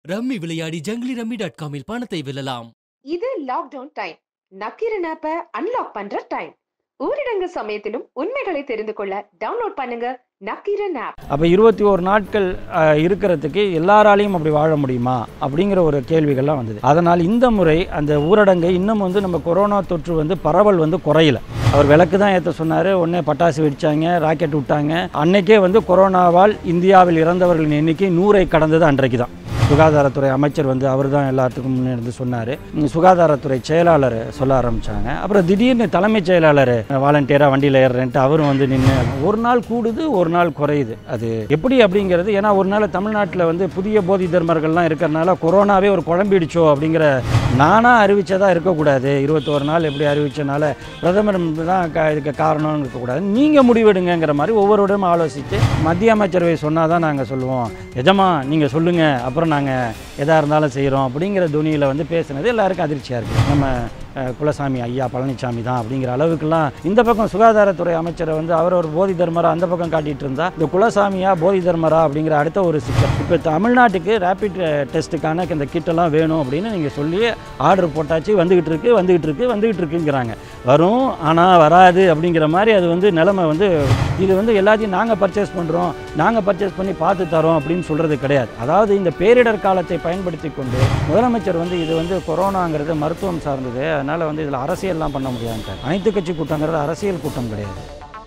Rummy விளையாடி Junglee rummy dot காமில் பணத்தை வெல்லலாம் இது லாக்டவுன் டைம் நக்கீரன் ஆப்பை அன்லாக் பண்ற டைம் ஊரடங்கு சமயத்திலும் உண்மைகளை தெரிந்து கொள்ள டவுன்லோட் பண்ணுங்க நக்கீரன் ஆப் அப்போ இருபத்தி ஒரு நாட்கள் அஹ், இருக்கிறதுக்கு எல்லாராலையும் அப்படி வாழ முடியுமா அப்படிங்கிற ஒரு கேள்விகள்லாம் வந்தது அதனால் இந்த முறை அந்த ஊரடங்கை இன்னும் வந்து நம்ம கொரோனா தொற்று வந்து பரவல் வந்து குறையல அவர் விளக்கு தான் ஏற்ற சொன்னார் உடனே பட்டாசு வெடிச்சாங்க ராக்கெட் விட்டாங்க அன்னைக்கே வந்து கொரோனாவால் இந்தியாவில் இறந்தவர்களின் எண்ணிக்கை நூறை கடந்தது அன்றைக்கு தான் சுகாதாரத்துறை அமைச்சர் வந்து அவர் தான் எல்லாத்துக்கும் முன்னெடுத்து சொன்னார் சுகாதாரத்துறை செயலாளர் சொல்ல ஆரம்பித்தாங்க அப்புறம் திடீர்னு தலைமைச் செயலாளர் வாலண்டியராக வண்டியில் ஏறுறேன்ட்டு அவரும் வந்து நின்று ஒரு நாள் கூடுது ஒரு நாள் குறையுது அது எப்படி அப்படிங்கிறது ஏன்னா ஒரு நாள் தமிழ்நாட்டில் வந்து புதிய போதி தர்மர்கள்லாம் இருக்கிறனால கொரோனாவே ஒரு குழம்பிடுச்சோ அப்படிங்கிற நானாக அறிவிச்சதா இருக்கக்கூடாது இருபத்தோரு நாள் எப்படி அறிவிச்சனால பிரதமர் தான் க- இதுக்கு காரணம்னு இருக்கக்கூடாது நீங்கள் முடிவெடுங்கங்கிற மாதிரி ஒவ்வொருவரும் ஆலோசித்து மத்திய அமைச்சரவை சொன்னால் தான் நாங்கள் சொல்லுவோம் எஜமா நீங்கள் சொல்லுங்கள் அப்புறம் நாங்கள் எதாக இருந்தாலும் செய்கிறோம் அப்படிங்கிற துணியில் வந்து பேசுனது எல்லாருக்கும் அதிர்ச்சியாக இருக்குது நம்ம அஹ், குலசாமி ஐயா பழனிசாமி தான் அப்படிங்கிற அளவுக்குலாம் இந்த பக்கம் சுகாதாரத்துறை அமைச்சரை வந்து அவர் ஒரு போதி தர்மரா அந்த பக்கம் காட்டிட்டு இருந்தா இந்த குலசாமியா போதி தர்மரா அப்படிங்கிற அடுத்த ஒரு சிக்கல் இப்போ தமிழ்நாட்டுக்கு ரேபிட் டெஸ்ட்டுக்கான இந்த கிட்டெல்லாம் வேணும் அப்படின்னு நீங்கள் சொல்லி ஆர்டர் போட்டாச்சு வந்துகிட்டு இருக்கு வந்துகிட்டு இருக்கு வந்துகிட்டு இருக்குங்கிறாங்க வரும் ஆனால் வராது அப்படிங்கிற மாதிரி அது வந்து நிலைமை வந்து இது வந்து எல்லாத்தையும் நாங்கள் பர்ச்சேஸ் பண்ணுறோம் நாங்கள் பர்ச்சேஸ் பண்ணி பார்த்து தரோம் அப்படின்னு சொல்கிறது கிடையாது அதாவது இந்த பேரிடர் காலத்தை பயன்படுத்தி கொண்டு முதலமைச்சர் வந்து இது வந்து கொரோனாங்கிறது மருத்துவம் சார்ந்தது அதனால் வந்து இதில் அரசியல்லாம் பண்ண முடியாதுன்ட்டார் அனைத்து கட்சி கூட்டங்கிறது அரசியல் கூட்டம் கிடையாது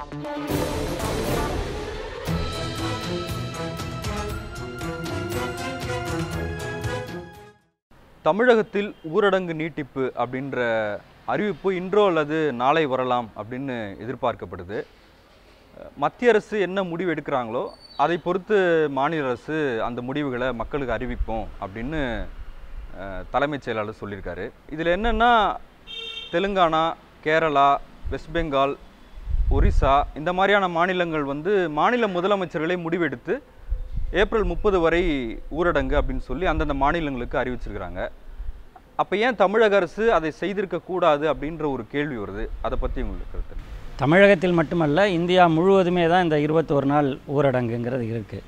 தமிழகத்தில் ஊரடங்கு நீட்டிப்பு அப்படின்ற அறிவிப்பு இன்றோ அல்லது நாளை வரலாம் அப்படின்னு எதிர்பார்க்கப்படுது அஹ் மத்திய அரசு என்ன முடிவு எடுக்கிறாங்களோ அதை பொறுத்து மாநில அரசு அந்த முடிவுகளை மக்களுக்கு அறிவிப்போம் அப்படின்னு அஹ், தலைமைச் செயலாளர் சொல்லியிருக்காரு இதில் என்னென்னா தெலுங்கானா கேரளா வெஸ்ட் பெங்கால் ஒரிசா இந்த மாதிரியான மாநிலங்கள் வந்து மாநில முதலமைச்சர்களே முடிவெடுத்து ஏப்ரல் முப்பது வரை ஊரடங்கு அப்படின்னு சொல்லி அந்தந்த மாநிலங்களுக்கு அறிவிச்சிருக்கிறாங்க அப்போ ஏன் தமிழக அரசு அதை செய்திருக்க கூடாது அப்படின்ற ஒரு கேள்வி வருது அதை பற்றி உங்களுக்கு கருத்து என்ன? தமிழகத்தில் மட்டுமல்ல இந்தியா முழுவதுமே தான் இந்த இருபத்தோரு நாள் ஊரடங்குங்கிறது இருக்குது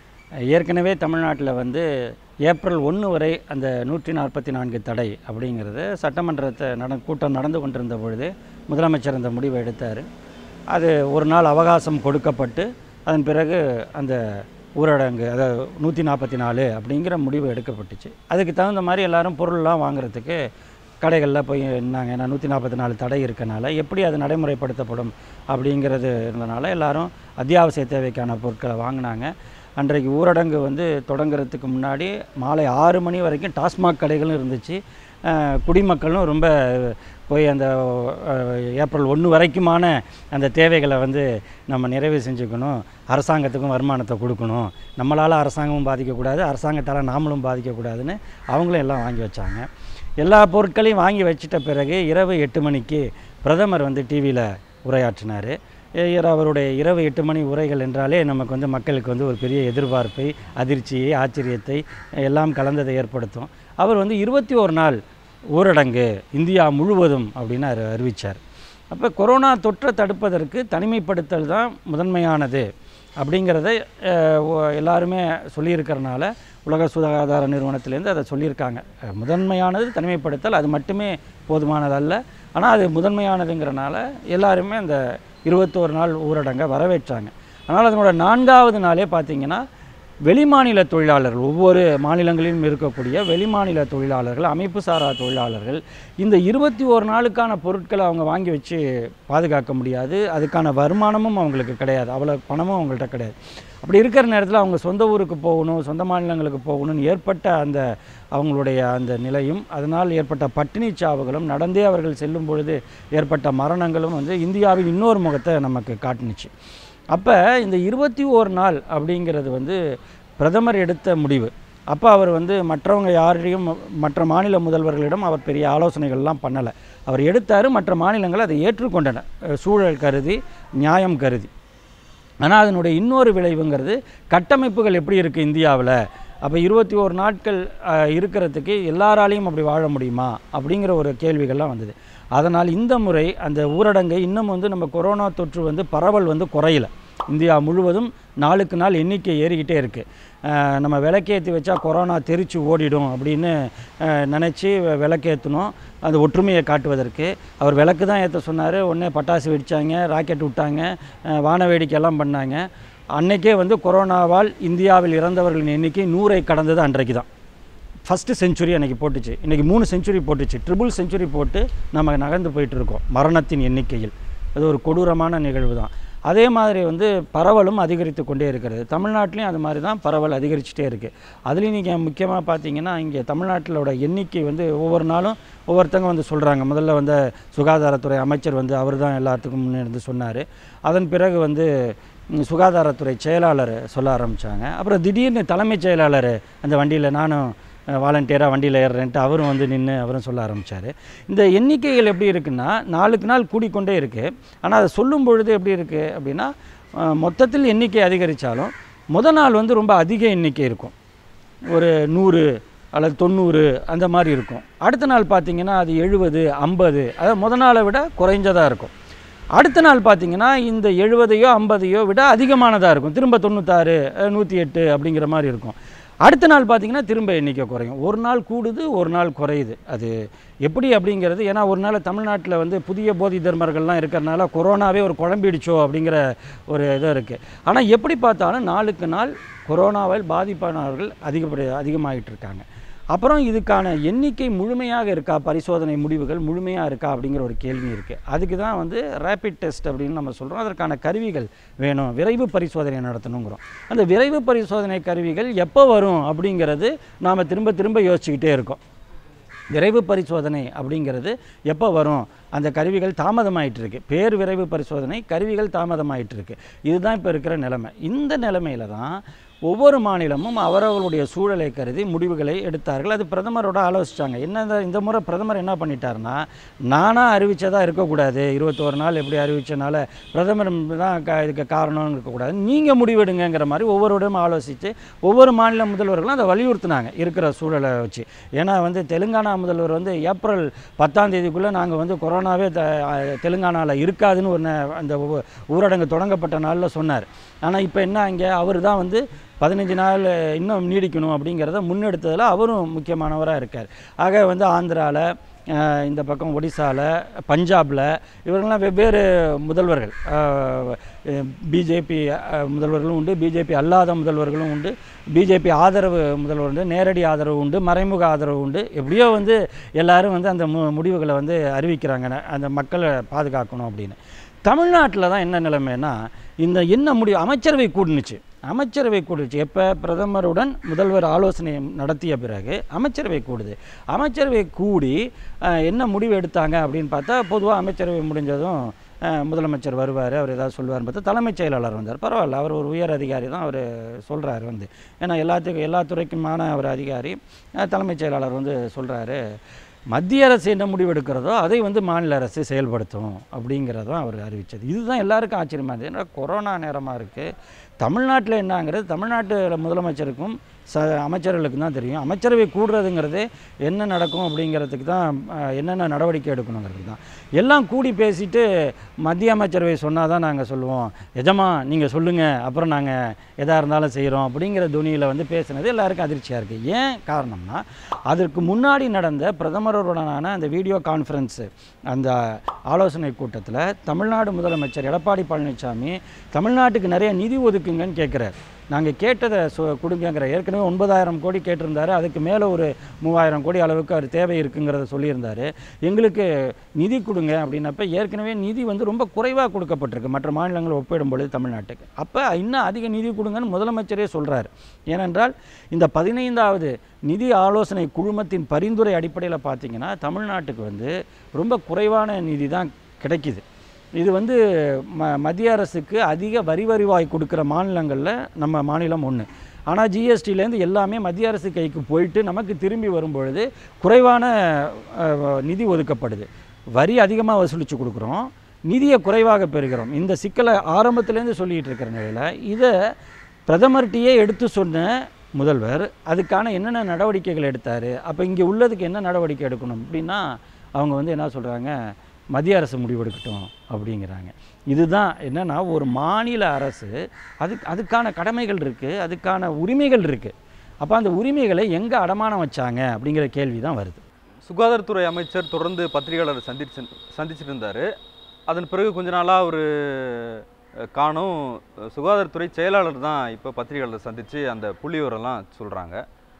ஏற்கனவே தமிழ்நாட்டில் வந்து ஏப்ரல் ஒன்று வரை அந்த நூற்றி நாற்பத்தி நான்கு தடை அப்படிங்கிறது சட்டமன்றத்தை நட கூட்டம் நடந்து கொண்டிருந்த பொழுது முதலமைச்சர் அந்த முடிவை எடுத்தார் அது ஒரு நாள் அவகாசம் கொடுக்கப்பட்டு அதன் பிறகு அந்த ஊரடங்கு அதாவது நூற்றி நாற்பத்தி நாலு அப்படிங்கிற முடிவு எடுக்கப்பட்டுச்சு அதுக்கு தகுந்த மாதிரி எல்லாரும் பொருள்லாம் வாங்குறதுக்கு கடைகளில் போய் நின்னாங்க ஏன்னா நூற்றி நாற்பத்தி நாலு தடை இருக்கனால எப்படி அது நடைமுறைப்படுத்தப்படும் அப்படிங்கிறது இருந்தனால எல்லாரும் அத்தியாவசிய தேவைக்கான பொருட்களை வாங்கினாங்க அன்றைக்கு ஊரடங்கு வந்து தொடங்குறதுக்கு முன்னாடி மாலை ஆறு மணி வரைக்கும் டாஸ்மாக் கடைகளும் இருந்துச்சு அஹ், குடிமக்களும் ரொம்ப போய் அந்த அஹ், ஏப்ரல் ஒன்று வரைக்குமான அந்த தேவைகளை வந்து நம்ம நிறைவு செஞ்சுக்கணும் அரசாங்கத்துக்கும் வருமானத்தை கொடுக்கணும் நம்மளால் அரசாங்கமும் பாதிக்கக்கூடாது அரசாங்கத்தால் நாமளும் பாதிக்கக்கூடாதுன்னு அவங்களும் எல்லாம் வாங்கி வச்சாங்க எல்லா பொருட்களையும் வாங்கி வச்சிட்ட பிறகு இரவு எட்டு மணிக்கு பிரதமர் வந்து டிவியில் உரையாற்றினார் அவருடைய இரவு எட்டு மணி உரைகள் என்றாலே நமக்கு வந்து மக்களுக்கு வந்து ஒரு பெரிய எதிர்பார்ப்பை அதிர்ச்சியை ஆச்சரியத்தை எல்லாம் கலந்ததை ஏற்படுத்தும் அவர் வந்து இருபத்தி ஒரு நாள் ஊரடங்கு இந்தியா முழுவதும் அப்படின்னு அறி அறிவித்தார் அப்போ கொரோனா தொற்றை தடுப்பதற்கு தனிமைப்படுத்தல் தான் முதன்மையானது அப்படிங்கிறத அஹ், ஒ- எல்லாருமே சொல்லியிருக்கிறனால உலக சுகாதார நிறுவனத்திலேருந்து அதை சொல்லியிருக்காங்க அஹ், முதன்மையானது தனிமைப்படுத்தல் அது மட்டுமே போதுமானதல்ல ஆனால் அது முதன்மையானதுங்கிறனால எல்லாருமே அந்த இருபத்தோரு நாள் ஊரடங்கை வரவேற்றாங்க ஆனால் அதனோட நான்காவது நாளே பார்த்தீங்கன்னா வெளிமாநில தொழிலாளர்கள் ஒவ்வொரு மாநிலங்களிலும் இருக்கக்கூடிய வெளிமாநில தொழிலாளர்கள் அமைப்பு சாரா தொழிலாளர்கள் இந்த இருபத்தி ஒரு நாளுக்கான பொருட்களை அவங்க வாங்கி வச்சு பாதுகாக்க முடியாது அதுக்கான வருமானமும் அவங்களுக்கு கிடையாது அவ்வளோ பணமும் அவங்கள்ட்ட கிடையாது அப்படி இருக்கிற நேரத்தில் அவங்க சொந்த ஊருக்கு போகணும் சொந்த மாநிலங்களுக்கு போகணும்னு ஏற்பட்ட அந்த அவங்களுடைய அந்த நிலையும் அதனால் ஏற்பட்ட பட்டினி சாவுகளும் நடந்தே அவர்கள் செல்லும் பொழுது ஏற்பட்ட மரணங்களும் வந்து இந்தியாவின் இன்னொரு முகத்தை நமக்கு காட்டுனுச்சு அப்போ இந்த இருபத்தி ஓர் நாள் அப்படிங்கிறது வந்து பிரதமர் எடுத்த முடிவு அப்போ அவர் வந்து மற்றவங்க யாரையும் மற்ற மாநில முதல்வர்களிடம் அவர் பெரிய ஆலோசனைகள்லாம் பண்ணலை அவர் எடுத்தார் மற்ற மாநிலங்கள் அதை ஏற்றுக்கொண்டன அஹ் சூழல் கருதி நியாயம் கருதி ஆனால் அதனுடைய இன்னொரு விளைவுங்கிறது கட்டமைப்புகள் எப்படி இருக்குது இந்தியாவில் அப்போ இருபத்தி ஓரு நாட்கள் அஹ், இருக்கிறதுக்கு எல்லாராலையும் அப்படி வாழ முடியுமா அப்படிங்கிற ஒரு கேள்விகள்லாம் வந்தது அதனால் இந்த முறை அந்த ஊரடங்கை இன்னும் வந்து நம்ம கொரோனா தொற்று வந்து பரவல் வந்து குறையல இந்தியா முழுவதும் நாளுக்கு நாள் எண்ணிக்கை ஏறிக்கிட்டே இருக்குது அஹ், நம்ம விளக்கேற்றி வச்சா கொரோனா தெரிச்சு ஓடிடும் அப்படின்னு அஹ், நினச்சி விளக்கேற்றணும் அந்த ஒற்றுமையை காட்டுவதற்கு அவர் விளக்கு தான் ஏற்ற சொன்னார் உடனே பட்டாசு வெடித்தாங்க ராக்கெட் விட்டாங்க அஹ், வான வேடிக்கையெல்லாம் பண்ணாங்க அன்னைக்கே வந்து கொரோனாவால் இந்தியாவில் இறந்தவர்களின் எண்ணிக்கை நூறை கடந்தது அன்றைக்கு தான் ஃபஸ்ட்டு செஞ்சுரி அன்றைக்கி போட்டுச்சு இன்றைக்கி மூணு செஞ்சுரி போட்டுச்சு ட்ரிபிள் செஞ்சுரி போட்டு நம்ம நகர்ந்து போயிட்டு இருக்கோம் மரணத்தின் எண்ணிக்கையில் அது ஒரு கொடூரமான நிகழ்வு தான் அதே மாதிரி வந்து பரவலும் அதிகரித்து கொண்டே இருக்கிறது தமிழ்நாட்டிலையும் அது மாதிரி தான் பரவல் அதிகரிச்சுட்டே இருக்குது அதுலேயும் நீங்கள் முக்கியமாக பார்த்தீங்கன்னா இங்கே தமிழ்நாட்டிலோட எண்ணிக்கை வந்து ஒவ்வொரு நாளும் ஒவ்வொருத்தங்க வந்து சொல்கிறாங்க முதல்ல வந்து சுகாதாரத்துறை அமைச்சர் வந்து அவர் தான் எல்லாத்துக்கும் முன்னேருந்து சொன்னார் அதன் பிறகு வந்து ம், சுகாதாரத்துறை செயலாளர் சொல்ல ஆரம்பித்தாங்க அப்புறம் திடீர்னு தலைமைச் செயலாளர் அந்த வண்டியில் நானும் வாலண்டியராக வண்டியில் ஏறுறேன்ட்டு அவரும் வந்து நின்று அவரும் சொல்ல ஆரம்பித்தார் இந்த எண்ணிக்கைகள் எப்படி இருக்குன்னா நாளுக்கு நாள் கூடிக்கொண்டே இருக்குது ஆனால் அதை சொல்லும் பொழுது எப்படி இருக்குது அப்படின்னா அஹ், மொத்தத்தில் எண்ணிக்கை அதிகரித்தாலும் முத நாள் வந்து ரொம்ப அதிக எண்ணிக்கை இருக்கும் ஒரு நூறு அல்லது தொண்ணூறு அந்த மாதிரி இருக்கும் அடுத்த நாள் பார்த்தீங்கன்னா அது எழுபது ஐம்பது அதாவது முத நாளை விட குறைஞ்சதாக இருக்கும் அடுத்த நாள் பார்த்தீங்கன்னா இந்த எழுபதையோ ஐம்பதையோ விட அதிகமானதாக இருக்கும் திரும்ப தொண்ணூத்தாறு நூற்றி எட்டு அப்படிங்கிற மாதிரி இருக்கும் அடுத்த நாள் பார்த்தீங்கன்னா திரும்ப எண்ணிக்கை குறையும் ஒரு நாள் கூடுது ஒரு நாள் குறையுது அது எப்படி அப்படிங்கிறது ஏன்னா ஒரு நாள் தமிழ்நாட்டில் வந்து புதிய போதி தர்மர்கள்லாம் இருக்கிறனால கொரோனாவே ஒரு குழம்பிடுச்சோ அப்படிங்கிற ஒரு இது இருக்குது ஆனால் எப்படி பார்த்தாலும் நாளுக்கு நாள் கொரோனாவால் பாதிப்பானவர்கள் அதிகப்படி அதிகமாகிட்டு இருக்காங்க அப்புறம் இதுக்கான எண்ணிக்கை முழுமையாக இருக்கா பரிசோதனை முடிவுகள் முழுமையாக இருக்கா அப்படிங்கிற ஒரு கேள்வி இருக்குது அதுக்கு தான் வந்து ரேபிட் டெஸ்ட் அப்படின்னு நம்ம சொல்கிறோம் அதற்கான கருவிகள் வேணும் விரைவு பரிசோதனை நடத்தணுங்கிறோம் அந்த விரைவு பரிசோதனை கருவிகள் எப்போ வரும் அப்படிங்கிறது நாம் திரும்ப திரும்ப யோசிச்சுக்கிட்டே இருக்கோம் விரைவு பரிசோதனை அப்படிங்கிறது எப்போ வரும் அந்த கருவிகள் தாமதமாயிட்டு இருக்கு பேர் விரைவு பரிசோதனை கருவிகள் தாமதமாயிட்டு இருக்கு இதுதான் இப்போ இருக்கிற நிலைமை இந்த நிலைமையில தான் ஒவ்வொரு மாநிலமும் அவரவர்களுடைய சூழலை கருதி முடிவுகளை எடுத்தார்கள் அது பிரதமரோட ஆலோசிச்சாங்க என்ன இந்த- இந்த முறை பிரதமர் என்ன பண்ணிட்டாருன்னா நானாக அறிவிச்சதா இருக்கக்கூடாது இருபத்தோரு நாள் எப்படி அறிவிச்சனால பிரதமர் தான் க- இதுக்கு காரணம்னு இருக்கக்கூடாது நீங்கள் முடிவெடுங்கங்கிற மாதிரி ஒவ்வொருவரும் ஆலோசித்து ஒவ்வொரு மாநில முதல்வர்களும் அதை வலியுறுத்தினாங்க இருக்கிற சூழலை வச்சு ஏன்னா வந்து தெலுங்கானா முதல்வர் வந்து ஏப்ரல் பத்தாம் தேதிக்குள்ளே நாங்கள் வந்து கொரோனாவே த தெலுங்கானாவில் இருக்காதுன்னு ஒரு ந- அந்த ஊ- ஊரடங்கு தொடங்கப்பட்ட நாளில் சொன்னார் ஆனால் இப்போ என்ன இங்கே அவர் தான் வந்து பதினஞ்சு நாள் இன்னும் நீடிக்கணும் அப்படிங்கிறத முன்னெடுத்ததில் அவரும் முக்கியமானவராக இருக்கார் ஆக வந்து ஆந்திராவில் இந்த பக்கம் ஒடிசாவில் பஞ்சாபில் இவர்கள்லாம் வெவ்வேறு முதல்வர்கள் பிஜேபி முதல்வர்களும் உண்டு பிஜேபி அல்லாத முதல்வர்களும் உண்டு பிஜேபி ஆதரவு முதல்வர் உண்டு நேரடி ஆதரவு உண்டு மறைமுக ஆதரவு உண்டு எப்படியோ வந்து எல்லாரும் வந்து அந்த மு முடிவுகளை வந்து அறிவிக்கிறாங்க ந- அந்த மக்களை பாதுகாக்கணும் அப்படின்னு தமிழ்நாட்டில் தான் என்ன நிலைமைன்னா இந்த என்ன முடிவு அமைச்சரவை கூடுனுச்சு அமைச்சரவை கூடுச்சு எப்போ பிரதமருடன் முதல்வர் ஆலோசனை நடத்திய பிறகு அமைச்சரவை கூடுது அமைச்சரவை கூடி அஹ், என்ன முடிவு எடுத்தாங்க அப்படின்னு பார்த்தா பொதுவாக அமைச்சரவை முடிஞ்சதும் அஹ், முதலமைச்சர் வருவார் அவர் ஏதாவது சொல்லுவார்னு பார்த்தா தலைமைச் செயலாளர் வந்தார் பரவாயில்ல அவர் ஒரு உயர் அதிகாரி தான் அவர் சொல்கிறாரு வந்து ஏன்னா எல்லாத்துக்கும் எல்லா துறைக்குமான ஒரு அதிகாரி அஹ், தலைமைச் செயலாளர் வந்து சொல்கிறாரு மத்திய அரசு என்ன முடிவெடுக்கிறதோ அதை வந்து மாநில அரசு செயல்படுத்தும் அப்படிங்கிறதும் அவர் அறிவித்தது இதுதான் எல்லாருக்கும் ஆச்சரியமாக இருந்தது ஏன்னா கொரோனா நேரமாக இருக்குது தமிழ்நாட்டில் என்னங்கிறது தமிழ்நாட்டு முதலமைச்சருக்கும் ச அமைச்சர்களுக்கும் தான் தெரியும் அமைச்சரவை கூடுறதுங்கிறது என்ன நடக்கும் அப்படிங்கிறதுக்கு தான் அஹ், என்னென்ன நடவடிக்கை எடுக்கணுங்கிறது தான் எல்லாம் கூடி பேசிட்டு மத்திய அமைச்சரவை சொன்னால் தான் நாங்கள் சொல்லுவோம் எஜமா நீங்கள் சொல்லுங்கள் அப்புறம் நாங்கள் எதாக இருந்தாலும் செய்கிறோம் அப்படிங்கிற துணியில் வந்து பேசுனது எல்லாருக்கும் அதிர்ச்சியாக இருக்குது ஏன் காரணம்னா அதற்கு முன்னாடி நடந்த பிரதமருடனான அந்த வீடியோ கான்ஃபரன்ஸு அந்த ஆலோசனை கூட்டத்தில் தமிழ்நாடு முதலமைச்சர் எடப்பாடி பழனிசாமி தமிழ்நாட்டுக்கு நிறைய நிதி ஒதுக்குங்கன்னு கேட்குறாரு நாங்கள் கேட்டதை சொ கொடுங்கங்கிற ஏற்கனவே ஒன்பதாயிரம் கோடி கேட்டிருந்தாரு அதுக்கு மேலே ஒரு மூவாயிரம் கோடி அளவுக்கு அவர் தேவை இருக்குங்கிறத சொல்லியிருந்தாரு எங்களுக்கு நிதி கொடுங்க அப்படின்னப்ப ஏற்கனவே நிதி வந்து ரொம்ப குறைவாக கொடுக்கப்பட்டிருக்கு மற்ற மாநிலங்களை ஒப்பிடும்பொழுது தமிழ்நாட்டுக்கு அப்போ இன்னும் அதிக நிதி கொடுங்கன்னு முதலமைச்சரே சொல்கிறார் ஏனென்றால் இந்த பதினைந்தாவது நிதி ஆலோசனை குழுமத்தின் பரிந்துரை அடிப்படையில் பார்த்தீங்கன்னா தமிழ்நாட்டுக்கு வந்து ரொம்ப குறைவான நிதி தான் கிடைக்குது இது வந்து ம மத்திய அரசுக்கு அதிக வரி வருவாய் கொடுக்குற மாநிலங்களில் நம்ம மாநிலம் ஒன்று ஆனால் ஜிஎஸ்டிலேருந்து எல்லாமே மத்திய அரசு கைக்கு போயிட்டு நமக்கு திரும்பி வரும்பொழுது குறைவான அஹ், நிதி ஒதுக்கப்படுது வரி அதிகமாக வசூலித்து கொடுக்குறோம் நிதியை குறைவாக பெறுகிறோம் இந்த சிக்கலை ஆரம்பத்துலேருந்து சொல்லிகிட்டு இருக்கிற நிலையில் இதை பிரதமர்கிட்டயே எடுத்து சொன்ன முதல்வர் அதுக்கான என்னென்ன நடவடிக்கைகள் எடுத்தார் அப்போ இங்கே உள்ளதுக்கு என்ன நடவடிக்கை எடுக்கணும் அப்படின்னா அவங்க வந்து என்ன சொல்கிறாங்க மத்திய அரசு முடிவெடுக்கட்டும் அப்படிங்கிறாங்க இதுதான் என்னென்னா ஒரு மாநில அரசு அதுக்கு அதுக்கான கடமைகள் இருக்குது அதுக்கான உரிமைகள் இருக்குது அப்போ அந்த உரிமைகளை எங்கே அடமானம் வச்சாங்க அப்படிங்கிற கேள்வி தான் வருது சுகாதாரத்துறை அமைச்சர் தொடர்ந்து பத்திரிகையாளர் சந்திச்சு சந்திச்சுட்டு இருந்தார் அதன் பிறகு கொஞ்ச நாளாக ஒரு காணும் சுகாதாரத்துறை செயலாளர் தான் இப்போ பத்திரிகையாளர் சந்தித்து அந்த புள்ளிவிவரம்லாம் சொல்கிறாங்க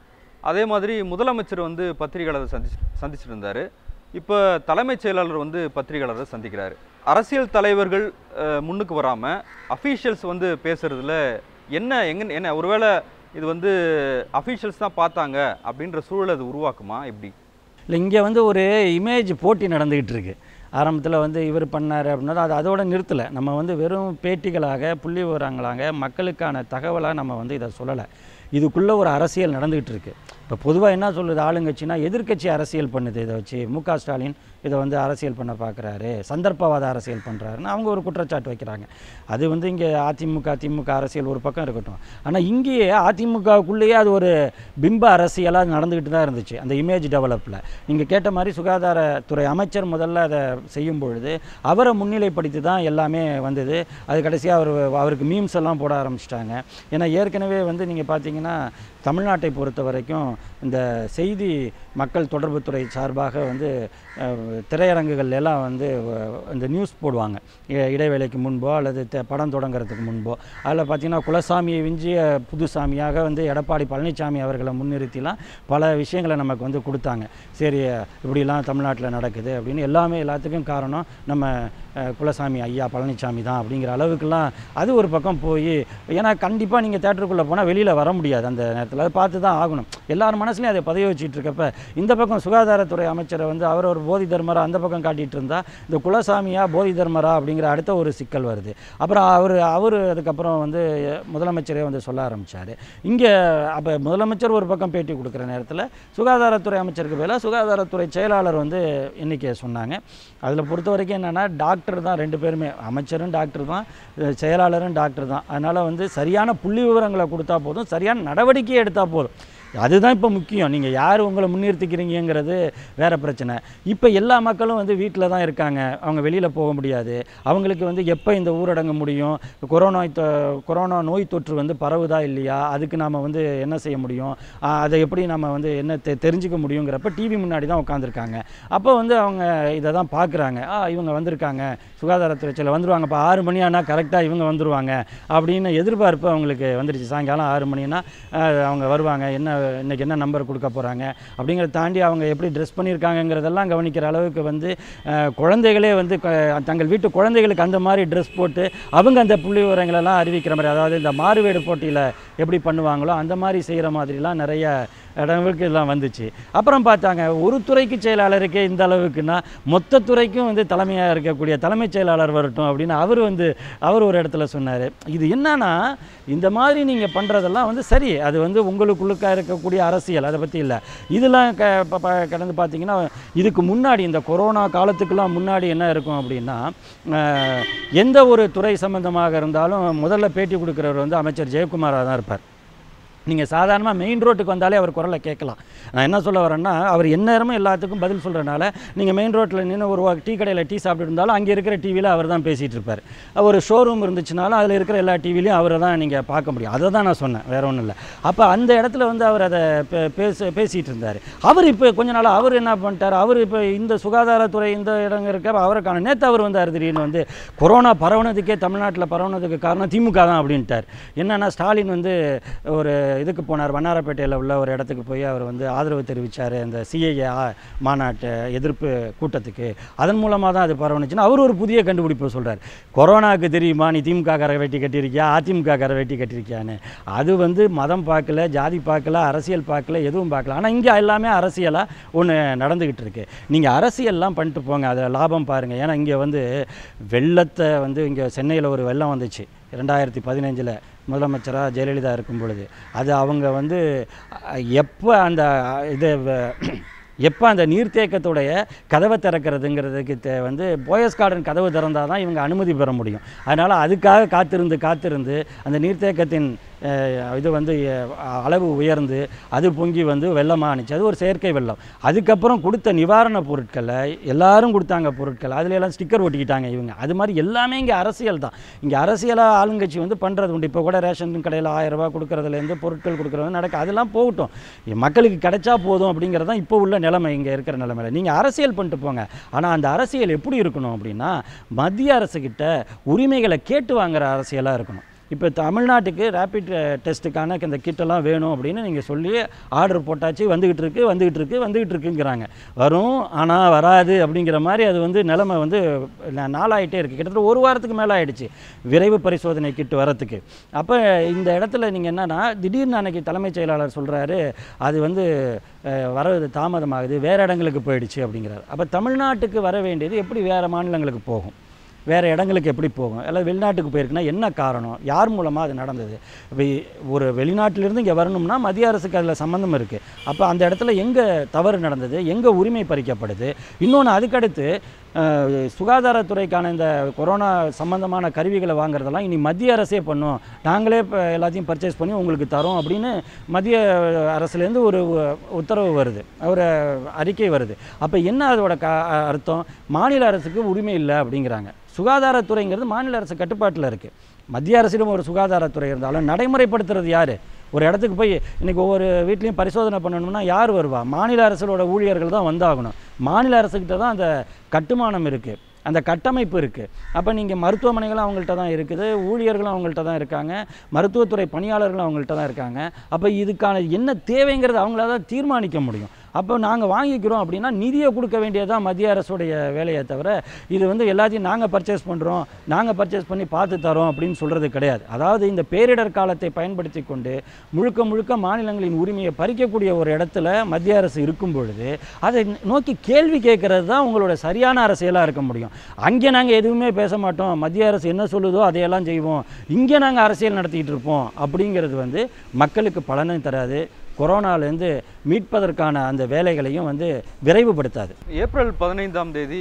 அதே மாதிரி முதலமைச்சர் வந்து பத்திரிகையாளர் சந்திச்சு சந்திச்சுட்டு இருந்தார் இப்போ தலைமைச் செயலாளர் வந்து பத்திரிகையாளரை சந்திக்கிறாரு அரசியல் தலைவர்கள் அஹ், முன்னுக்கு வராமல் அஃபீஷியல்ஸ் வந்து பேசுகிறதுல என்ன எங்க என்ன ஒருவேளை இது வந்து அஃபீஷியல்ஸ் தான் பார்த்தாங்க அப்படின்ற சூழல் அது உருவாக்குமா எப்படி இல்லை இங்கே வந்து ஒரு இமேஜ் போட்டி நடந்துக்கிட்டு இருக்கு ஆரம்பத்தில் வந்து இவர் பண்ணார் அப்படின்னா அது அதோட நிறுத்தலை நம்ம வந்து வெறும் பேட்டிகளாக புள்ளி விவரங்களாக மக்களுக்கான தகவலாக நம்ம வந்து இதை சொல்லலை இதுக்குள்ளே ஒரு அரசியல் நடந்துக்கிட்டு இருக்கு இப்போ பொதுவாக என்ன சொல்லுது ஆளுங்கட்சினா எதிர்க்கட்சி அரசியல் பண்ணுது இதை வச்சு மு க ஸ்டாலின் இதை வந்து அரசியல் பண்ண பார்க்குறாரு சந்தர்ப்பவாத அரசியல் பண்ணுறாருன்னு அவங்க ஒரு குற்றச்சாட்டு வைக்கிறாங்க அது வந்து இங்கே அதிமுக திமுக அரசியல் ஒரு பக்கம் இருக்கட்டும் ஆனால் இங்கேயே அதிமுகவுக்குள்ளேயே அது ஒரு பிம்ப அரசியலாக நடந்துக்கிட்டு தான் இருந்துச்சு அந்த இமேஜ் டெவலப்பில் நீங்கள் கேட்ட மாதிரி சுகாதாரத்துறை அமைச்சர் முதல்ல அதை செய்யும் பொழுது அவரை முன்னிலைப்படுத்தி தான் எல்லாமே வந்தது அது கடைசியாக அவர் அவருக்கு மீம்ஸ் எல்லாம் போட ஆரம்பிச்சிட்டாங்க ஏன்னா ஏற்கனவே வந்து நீங்கள் பார்த்தீங்கன்னா தமிழ்நாட்டை பொறுத்த வரைக்கும் இந்த செய்தி மக்கள் தொடர்புத்துறை சார்பாக வந்து அஹ், திரையரங்குகள் எல்லாம் வந்து அஹ், இந்த நியூஸ் போடுவாங்க இ- இடைவேளைக்கு முன்போ அல்லது தெ- படம் தொடங்குறதுக்கு முன்போ அதில் பார்த்தீங்கன்னா குலசாமியை விஞ்சிய புதுசாமியாக வந்து எடப்பாடி பழனிசாமி அவர்களை முன்னிறுத்திலாம் பல விஷயங்களை நமக்கு வந்து கொடுத்தாங்க சரி இப்படிலாம் தமிழ்நாட்டில் நடக்குது அப்படின்னு எல்லாமே எல்லாத்துக்கும் காரணம் நம்ம அஹ், குலசாமி ஐயா பழனிசாமி தான் அப்படிங்கிற அளவுக்குலாம் அது ஒரு பக்கம் போய் ஏன்னா கண்டிப்பாக நீங்கள் தேட்டருக்குள்ளே போனால் வெளியில் வர முடியாது அந்த நேரத்தில் அதை பார்த்து தான் ஆகணும் எல்லார் மனசுலையும் அதை பதிய வச்சுட்டு இருக்கப்ப இந்த பக்கம் சுகாதாரத்துறை அமைச்சரை வந்து அவர் ஒரு போதி தர்மரா அந்த பக்கம் காட்டிட்டு இருந்தா இந்த குலசாமியா போதி தர்மரா அப்படிங்கிற அடுத்த ஒரு சிக்கல் வருது அப்புறம் அவர் அவர் அதுக்கப்புறம் வந்து முதலமைச்சரே வந்து சொல்ல ஆரம்பிச்சார் இங்கே அப்போ முதலமைச்சர் ஒரு பக்கம் பேட்டி கொடுக்குற நேரத்தில் சுகாதாரத்துறை அமைச்சருக்கு பதிலாக சுகாதாரத்துறை செயலாளர் வந்து இன்னைக்கு சொன்னாங்க அதில் பொறுத்த வரைக்கும் என்னென்னா டாக்டர் தான் ரெண்டு பேருமே அமைச்சரும் டாக்டர் தான் அஹ் செயலாளரும் டாக்டர் தான் அதனால் வந்து சரியான புள்ளி விவரங்களை கொடுத்தா போதும் சரியான நடவடிக்கை எடுத்தால் போதும் அதுதான் இப்போ முக்கியம் நீங்கள் யார் உங்களை முன்னிறுத்திக்கிறீங்கிறது வேற பிரச்சனை இப்போ எல்லா மக்களும் வந்து வீட்டில் தான் இருக்காங்க அவங்க வெளியில் போக முடியாது அவங்களுக்கு வந்து எப்போ இந்த ஊரடங்கு முடியும் கொரோனா தொ- கொரோனா நோய் தொற்று வந்து பரவுதா இல்லையா அதுக்கு நாம் வந்து என்ன செய்ய முடியும் ஆஹ் அதை எப்படி நம்ம வந்து என்ன தெ தெரிஞ்சுக்க முடியுங்கிறப்ப டிவி முன்னாடி தான் உட்காந்துருக்காங்க அப்போ வந்து அவங்க இதை தான் பார்க்குறாங்க ஆ இவங்க வந்திருக்காங்க சுகாதாரத்துறை செயலர் வந்துருவாங்கப்பா ஆறு மணி ஆனால் கரெக்டாக இவங்க வந்துருவாங்க அப்படின்னு எதிர்பார்ப்பு அவங்களுக்கு வந்துடுச்சு சாயங்காலம் ஆறு மணினா ஆஹ் அவங்க வருவாங்க என்ன இன்னைக்கு என்ன நம்பர் கொடுக்க போகிறாங்க அப்படிங்கிறத தாண்டி அவங்க எப்படி ட்ரெஸ் பண்ணியிருக்காங்கங்கிறதெல்லாம் கவனிக்கிற அளவுக்கு வந்து ஆஹ் குழந்தைகளே வந்து க- தங்கள் வீட்டு குழந்தைகளுக்கு அந்த மாதிரி ட்ரெஸ் போட்டு அவங்க அந்த புள்ளி விவரங்களெல்லாம் அறிவிக்கிற மாதிரி அதாவது இந்த மாறுவேடு போட்டியில் எப்படி பண்ணுவாங்களோ அந்த மாதிரி செய்கிற மாதிரிலாம் நிறைய இடங்களுக்கு எல்லாம் வந்துச்சு அப்புறம் பார்த்தாங்க ஒரு துறைக்கு செயலாளருக்கே இந்த அளவுக்குன்னா மொத்த துறைக்கும் வந்து தலைமையாக இருக்கக்கூடிய தலைமைச் செயலாளர் வரட்டும் அப்படின்னு அவர் வந்து அவர் ஒரு இடத்துல சொன்னார் இது என்னன்னா இந்த மாதிரி நீங்கள் பண்ணுறதெல்லாம் வந்து சரி அது வந்து உங்களுக்குள்ளுக்கா இருக்கக்கூடிய அரசியல் அதை பற்றி இல்லை இதெல்லாம் க ப- ப- கடந்து பார்த்தீங்கன்னா இதுக்கு முன்னாடி இந்த கொரோனா காலத்துக்கெல்லாம் முன்னாடி என்ன இருக்கும் அப்படின்னா அஹ், எந்த ஒரு துறை சம்பந்தமாக இருந்தாலும் முதல்ல பேட்டி கொடுக்குறவர் வந்து அமைச்சர் ஜெயக்குமாராக தான் இருப்பார் நீங்கள் சாதாரணமாக மெயின் ரோட்டுக்கு வந்தாலே அவர் குரலை கேட்கலாம் நான் என்ன சொல்ல வரேன்னா அவர் எந்நேரமும் எல்லாத்துக்கும் பதில் சொல்கிறனால நீங்கள் மெயின் ரோட்டில் நின்று ஒரு வா- டீ கடையில் டீ சாப்பிட்டு இருந்தாலும் அங்கே இருக்கிற டிவியில் அவர் தான் பேசிகிட்டு இருப்பார் ஒரு ஷோரூம் இருந்துச்சுனாலும் அதில் இருக்கிற எல்லா டிவிலையும் அவரை தான் நீங்கள் பார்க்க முடியும் அதை தான் நான் சொன்னேன் வேற ஒன்றும் இல்லை அப்போ அந்த இடத்துல வந்து அவர் அதை பே- பேச பேசிகிட்டு இருந்தார் அவர் இப்போ கொஞ்ச நாள் அவர் என்ன பண்ணிட்டார் அவர் இப்போ இந்த சுகாதாரத்துறை இந்த இடங்க இருக்க அவரை காணும் நேற்று அவர் வந்தார் திடீர்னு வந்து கொரோனா பரவுனதுக்கே தமிழ்நாட்டில் பரவுனதுக்கு காரணம் திமுக தான் அப்படின்ட்டார் என்னன்னா ஸ்டாலின் வந்து ஒரு இதுக்கு போனார் வண்ணாரப்பேட்டையில் உள்ள ஒரு இடத்துக்கு போய் அவர் வந்து ஆதரவு தெரிவித்தார் அந்த சிஐஏ மாநாட்டு எதிர்ப்பு கூட்டத்துக்கு அதன் மூலமாக தான் அது பரவுனுச்சுன்னு அவர் ஒரு புதிய கண்டுபிடிப்பு சொல்றார் கொரோனாவுக்கு தெரியுமா நீ திமுக கரை வெட்டி கட்டியிருக்கியா அதிமுக கரை வெட்டி கட்டியிருக்கியான்னு அது வந்து மதம் பார்க்கல ஜாதி பார்க்கல அரசியல் பார்க்கல எதுவும் பார்க்கல ஆனால் இங்கே எல்லாமே அரசியலாக ஒன்று நடந்துக்கிட்டு இருக்கு நீங்கள் அரசியல்லாம் பண்ணிட்டு போங்க அதில் லாபம் பாருங்கள் ஏன்னா இங்கே வந்து வெள்ளத்தை வந்து இங்கே சென்னையில் ஒரு வெள்ளம் வந்துச்சு ரெண்டாயிரத்தி பதினஞ்சில் முதலமைச்சராக ஜெயலலிதா இருக்கும் பொழுது அது அவங்க வந்து எப்போ அந்த இது எப்போ அந்த நீர்த்தேக்கத்துடைய கதவை திறக்கிறதுங்கிறதுக்கு தே வந்து போயஸ் கார்டன் கதவு திறந்தால் தான் இவங்க அனுமதி பெற முடியும் அதனால் அதுக்காக காத்திருந்து காத்திருந்து அந்த நீர்த்தேக்கத்தின் அஹ், இது வந்து அஹ், அளவு உயர்ந்து அது பொங்கி வந்து வெள்ளமாக ஆணுச்சு அது ஒரு செயற்கை வெள்ளம் அதுக்கப்புறம் கொடுத்த நிவாரணப் பொருட்களை எல்லாரும் கொடுத்தாங்க பொருட்கள் அதுல எல்லாம் ஸ்டிக்கர் ஒட்டிக்கிட்டாங்க இவங்க அது மாதிரி எல்லாமே இங்கே அரசியல் தான் இங்கே அரசியலாக ஆளுங்கட்சி வந்து பண்ணுறது உண்டு இப்போ கூட ரேஷன் கடையில் ஆயிரம் ரூபாய் கொடுக்குறதுலேருந்து பொருட்கள் கொடுக்குறது நடக்க அதெல்லாம் போகட்டும் இ- மக்களுக்கு கிடைச்சா போதும் அப்படிங்கிறது தான் இப்போ உள்ள நிலைமை இங்கே இருக்கிற நிலைமையில நீங்கள் அரசியல் பண்ணிட்டு போங்க ஆனால் அந்த அரசியல் எப்படி இருக்கணும் அப்படின்னா மத்திய அரசுக்கிட்ட உரிமைகளை கேட்டு வாங்குற அரசியலாக இருக்கணும் இப்போ தமிழ்நாட்டுக்கு ரேபிட் டெஸ்ட்டுக்கான இந்த கிட்டெல்லாம் வேணும் அப்படின்னு நீங்கள் சொல்லி ஆர்டர் போட்டாச்சு வந்துக்கிட்டு இருக்கு வந்துக்கிட்டு இருக்கு வந்துக்கிட்டு இருக்குங்கிறாங்க வரும் ஆனால் வராது அப்படிங்கிற மாதிரி அது வந்து நிலைமை வந்து நா- நாளாயிட்டே இருக்குது கிட்டத்தட்ட ஒரு வாரத்துக்கு மேலே ஆயிடுச்சு விரைவு பரிசோதனை கிட்டு வரத்துக்கு அப்போ இந்த இடத்துல நீங்கள் என்னன்னா திடீர்னு அன்னைக்கு தலைமைச் செயலாளர் சொல்கிறாரு அது வந்து அஹ், வரது தாமதமாகுது வேறு இடங்களுக்கு போயிடுச்சு அப்படிங்கிறார் அப்போ தமிழ்நாட்டுக்கு வர வேண்டியது எப்படி வேறு மாநிலங்களுக்கு போகும் வேறு இடங்களுக்கு எப்படி போகும் எல்லாம் வெளிநாட்டுக்கு போயிருக்குன்னா என்ன காரணம் யார் மூலமாக அது நடந்தது இப்போ ஒரு வெளிநாட்டிலிருந்து இங்கே வரணும்னா மத்திய அரசுக்கு அதில் சம்மந்தம் இருக்குது அப்போ அந்த இடத்துல எங்கே தவறு நடந்தது எங்கே உரிமை பறிக்கப்படுது இன்னொன்று அதுக்கடுத்து அஹ், சுகாதாரத்துறைக்கான இந்த கொரோனா சம்பந்தமான கருவிகளை வாங்குறதெல்லாம் இனி மத்திய அரசே பண்ணும் நாங்களே இப்போ எல்லாத்தையும் பர்ச்சேஸ் பண்ணி உங்களுக்கு தரோம் அப்படின்னு மத்திய அரசுலேருந்து ஒரு உ- உத்தரவு வருது ஒரு அறிக்கை வருது அப்போ என்ன அதோட க அர்த்தம் மாநில அரசுக்கு உரிமை இல்லை அப்படிங்கிறாங்க சுகாதாரத்துறைங்கிறது மாநில அரசு கட்டுப்பாட்டில் இருக்குது மத்திய அரசிடம் ஒரு சுகாதாரத்துறை இருந்தாலும் நடைமுறைப்படுத்துறது யார் ஒரு இடத்துக்கு போய் இன்றைக்கி ஒவ்வொரு வீட்லேயும் பரிசோதனை பண்ணணும்னா யார் வருவா மாநில அரசோட ஊழியர்கள் தான் வந்தாகணும் மாநில அரசுக்கிட்ட தான் அந்த கட்டுமானம் இருக்குது அந்த கட்டமைப்பு இருக்குது அப்போ நீங்கள் மருத்துவமனைகளும் அவங்கள்ட்ட தான் இருக்குது ஊழியர்களும் அவங்கள்ட்ட தான் இருக்காங்க மருத்துவத்துறை பணியாளர்களும் அவங்கள்ட்ட தான் இருக்காங்க அப்போ இதுக்கான என்ன தேவைங்கிறது அவங்கள தான் தீர்மானிக்க முடியும் அப்போ நாங்கள் வாங்கிக்கிறோம் அப்படின்னா நிதியை கொடுக்க வேண்டியதுதான் மத்திய அரசுடைய வேலையை தவிர இது வந்து எல்லாத்தையும் நாங்கள் பர்ச்சேஸ் பண்ணுறோம் நாங்கள் பர்ச்சேஸ் பண்ணி பார்த்து தரோம் அப்படின்னு சொல்கிறது கிடையாது அதாவது இந்த பேரிடர் காலத்தை பயன்படுத்தி கொண்டு முழுக்க முழுக்க மாநிலங்களின் உரிமையை பறிக்கக்கூடிய ஒரு இடத்துல மத்திய அரசு இருக்கும் பொழுது அதை நோக்கி கேள்வி கேட்கறது தான் உங்களோட சரியான அரசியலாக இருக்க முடியும் அங்கே நாங்கள் எதுவுமே பேச மாட்டோம் மத்திய அரசு என்ன சொல்லுதோ அதையெல்லாம் செய்வோம் இங்கே நாங்கள் அரசியல் நடத்திக்கிட்டு இருப்போம் அப்படிங்கிறது வந்து மக்களுக்கு பலனை தராது கொரோனாலேருந்து மீட்பதற்கான அந்த வேலைகளையும் வந்து விரைவுபடுத்தாது ஏப்ரல் பதினைந்தாம் தேதி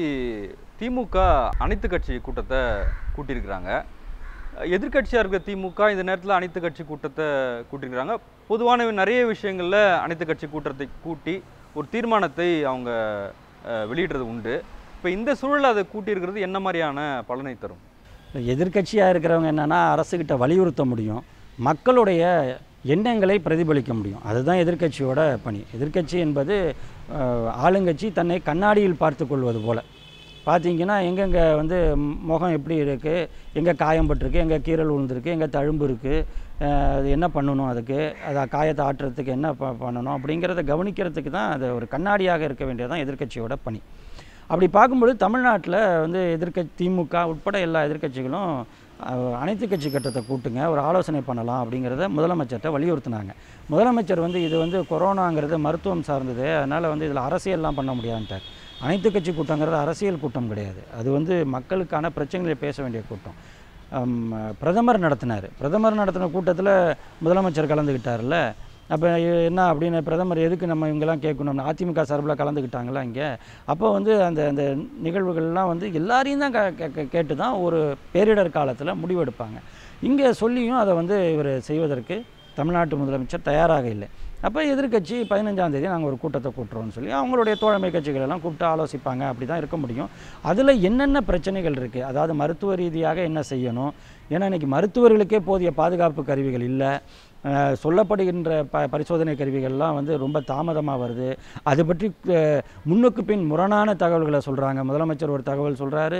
திமுக அனைத்து கட்சி கூட்டத்தை கூட்டியிருக்கிறாங்க எதிர்க்கட்சியாக இருக்கிற திமுக இந்த நேரத்தில் அனைத்து கட்சி கூட்டத்தை கூட்டியிருக்கிறாங்க பொதுவான நிறைய விஷயங்களில் அனைத்து கட்சி கூட்டத்தை கூட்டி ஒரு தீர்மானத்தை அவங்க அஹ், வெளியிடுறது உண்டு இப்போ இந்த சூழலில் அதை கூட்டியிருக்கிறது என்ன மாதிரியான பலனை தரும் எதிர்க்கட்சியாக இருக்கிறவங்க என்னென்னா அரசுக்கிட்ட வலியுறுத்த முடியும் மக்களுடைய எண்ணங்களை பிரதிபலிக்க முடியும் அதுதான் எதிர்க்கட்சியோட பணி எதிர்க்கட்சி என்பது அஹ், ஆளுங்கட்சி தன்னை கண்ணாடியில் பார்த்து கொள்வது போல பார்த்தீங்கன்னா எங்கெங்கே வந்து ம், முகம் எப்படி இருக்குது எங்கே காயம் பட்டிருக்கு எங்கே கீரல் விழுந்திருக்கு எங்கே தழும்பு இருக்குது அது என்ன பண்ணணும் அதுக்கு அதை காயத்தை ஆட்டுறதுக்கு என்ன ப பண்ணணும் அப்படிங்கிறத கவனிக்கிறதுக்கு தான் அது ஒரு கண்ணாடியாக இருக்க வேண்டியதுதான் எதிர்க்கட்சியோட பணி அப்படி பார்க்கும்பொழுது தமிழ்நாட்டில் வந்து எதிர்க்க திமுக உட்பட எல்லா எதிர்க்கட்சிகளும் அஹ், அனைத்து கட்சி கட்டத்தை கூட்டுங்க ஒரு ஆலோசனை பண்ணலாம் அப்படிங்கிறத முதலமைச்சர்கிட்ட வலியுறுத்தினாங்க முதலமைச்சர் வந்து இது வந்து கொரோனாங்கிறது மருத்துவம் சார்ந்தது அதனால் வந்து இதில் அரசியல்லாம் பண்ண முடியாதுன்ட்டார் அனைத்து கட்சி கூட்டங்கிறது அரசியல் கூட்டம் கிடையாது அது வந்து மக்களுக்கான பிரச்சனைகளை பேச வேண்டிய கூட்டம் அம், பிரதமர் நடத்தினார் பிரதமர் நடத்தின கூட்டத்தில் முதலமைச்சர் கலந்துக்கிட்டார்ல அப்போ என்ன அப்படின்னு பிரதமர் எதுக்கு நம்ம இவங்கெல்லாம் கேட்கணும் அதிமுக சார்பில் கலந்துக்கிட்டாங்களா இங்கே அப்போ வந்து அந்த அந்த நிகழ்வுகள்லாம் வந்து எல்லாரையும் தான் கே- கே- கேட்டு தான் ஒரு பேரிடர் காலத்தில் முடிவெடுப்பாங்க இங்கே சொல்லியும் அதை வந்து இவர் செய்வதற்கு தமிழ்நாட்டு முதலமைச்சர் தயாராக இல்லை அப்போ எதிர்க்கட்சி பதினஞ்சாம் தேதி நாங்கள் ஒரு கூட்டத்தை கூட்டுறோம்னு சொல்லி அவங்களுடைய தோழமை கட்சிகள் எல்லாம் கூப்பிட்டு ஆலோசிப்பாங்க அப்படி தான் இருக்க முடியும் அதில் என்னென்ன பிரச்சனைகள் இருக்குது அதாவது மருத்துவ ரீதியாக என்ன செய்யணும் ஏன்னா இன்றைக்கி மருத்துவர்களுக்கே போதிய பாதுகாப்பு கருவிகள் இல்லை அஹ், சொல்லப்படுகின்ற ப பரிசோதனை கருவிகள்லாம் வந்து ரொம்ப தாமதமாக வருது அது பற்றி அஹ், முன்னுக்கு பின் முரணான தகவல்களை சொல்கிறாங்க முதலமைச்சர் ஒரு தகவல் சொல்கிறாரு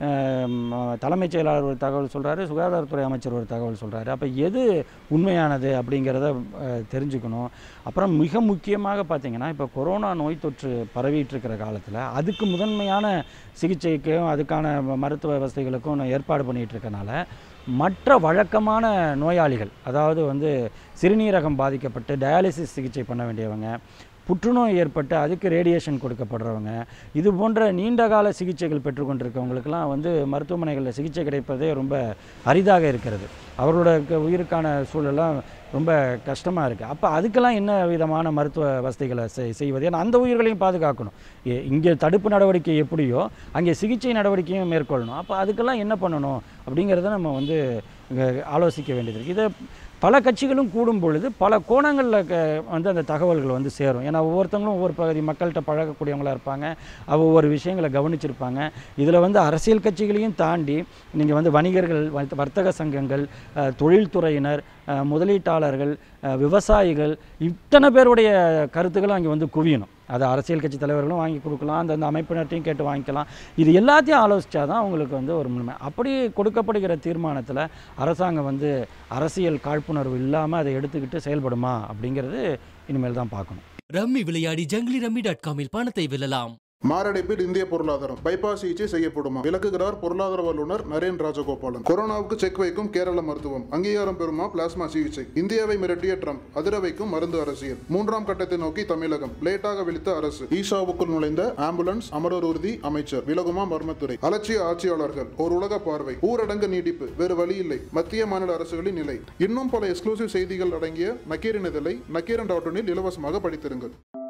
தலைமைச் செயலாளர் ஒரு தகவல் சொல்கிறாரு சுகாதாரத்துறை அமைச்சர் ஒரு தகவல் சொல்கிறாரு அப்போ எது உண்மையானது அப்படிங்கிறத அஹ், தெரிஞ்சுக்கணும் அப்புறம் மிக முக்கியமாக பார்த்தீங்கன்னா இப்போ கொரோனா நோய் தொற்று பரவிட்டு இருக்கிற காலத்தில் அதுக்கு முதன்மையான சிகிச்சைக்கும் அதுக்கான மருத்துவ வசதிகளுக்கும் நான் ஏற்பாடு பண்ணிகிட்டு இருக்கனால மற்ற வழக்கமான நோயாளிகள் அதாவது வந்து சிறுநீரகம் பாதிக்கப்பட்டு டயாலிசிஸ் சிகிச்சை பண்ண வேண்டியவங்க புற்றுநோய் ஏற்பட்டு அதுக்கு ரேடியேஷன் கொடுக்கப்படுறவங்க இது போன்ற நீண்டகால சிகிச்சைகள் பெற்றுக்கொண்டிருக்கவங்களுக்கெல்லாம் வந்து மருத்துவமனைகளில் சிகிச்சை கிடைப்பதே ரொம்ப அரிதாக இருக்கிறது அவர்களோட க- உயிருக்கான சூழலாம் ரொம்ப கஷ்டமாக இருக்குது அப்போ அதுக்கெல்லாம் என்ன விதமான மருத்துவ வசதிகளை செய் செய்வது ஏன்னா அந்த உயிர்களையும் பாதுகாக்கணும் இ- இங்கே தடுப்பு நடவடிக்கை எப்படியோ அங்கே சிகிச்சை நடவடிக்கையும் மேற்கொள்ளணும் அப்போ அதுக்கெல்லாம் என்ன பண்ணணும் அப்படிங்கிறத நம்ம வந்து இங்க ஆலோசிக்க வேண்டியது இருக்குது இதை பல கட்சிகளும் கூடும் பொழுது பல கோணங்களில் க வந்து அந்த தகவல்கள் வந்து சேரும் ஏன்னா ஒவ்வொருத்தவங்களும் ஒவ்வொரு பகுதி மக்கள்கிட்ட பழகக்கூடியவங்களா இருப்பாங்க அவ ஒவ்வொரு விஷயங்களை கவனிச்சிருப்பாங்க இதில் வந்து அரசியல் கட்சிகளையும் தாண்டி நீங்கள் வந்து வணிகர்கள் வர்த்த- வர்த்தக சங்கங்கள் அஹ், தொழில்துறையினர் அஹ், முதலீட்டாளர்கள் அஹ், விவசாயிகள் இத்தனை பேருடைய கருத்துக்களும் அங்கே வந்து குவியணும் அது அரசியல் கட்சி தலைவர்களும் வாங்கி கொடுக்கலாம் அந்த அந்த அமைப்பினர்ட்டையும் கேட்டு வாங்கிக்கலாம் இது எல்லாத்தையும் ஆலோசிச்சா தான் அவங்களுக்கு வந்து ஒரு முழுமை அப்படி கொடுக்கப்படுகிற தீர்மானத்தில் அரசாங்கம் வந்து அரசியல் காழ்ப்புணர்வு இல்லாமல் அதை எடுத்துக்கிட்டு செயல்படுமா அப்படிங்கிறது இனிமேல் தான் பார்க்கணும் ரம்மி விளையாடி ஜங்கிலி ரம்மி டாட் காமில் பணத்தை வெல்லலாம் மாரடைப்பில் இந்திய பொருளாதாரம் பைபாஸ் சிகிச்சை செய்யப்படுமா விளக்குகிறார் பொருளாதார வல்லுநர் நரேன் ராஜகோபாலன் கொரோனாவுக்கு செக் வைக்கும் கேரள மருத்துவம் அங்கீகாரம் பெறுமா பிளாஸ்மா சிகிச்சை இந்தியாவை மிரட்டிய ட்ரம்ப் அதிர வைக்கும் மருந்து அரசியல் மூன்றாம் கட்டத்தை நோக்கி தமிழகம் லேட்டாக விழித்த அரசு ஈஷாவுக்குள் நுழைந்த ஆம்புலன்ஸ் அமரர் உறுதி அமைச்சர் விலகுமா மர்மத்துறை அலட்சிய ஆட்சியாளர்கள் ஒரு உலக பார்வை ஊரடங்கு நீட்டிப்பு வேறு வழி இல்லை மத்திய மாநில அரசுகளின் நிலை இன்னும் பல எக்ஸ்க்ளூசிவ் செய்திகள் அடங்கிய நக்கீரன் இதழை நக்கீரன் டாட் இலவசமாக படித்திருங்கள்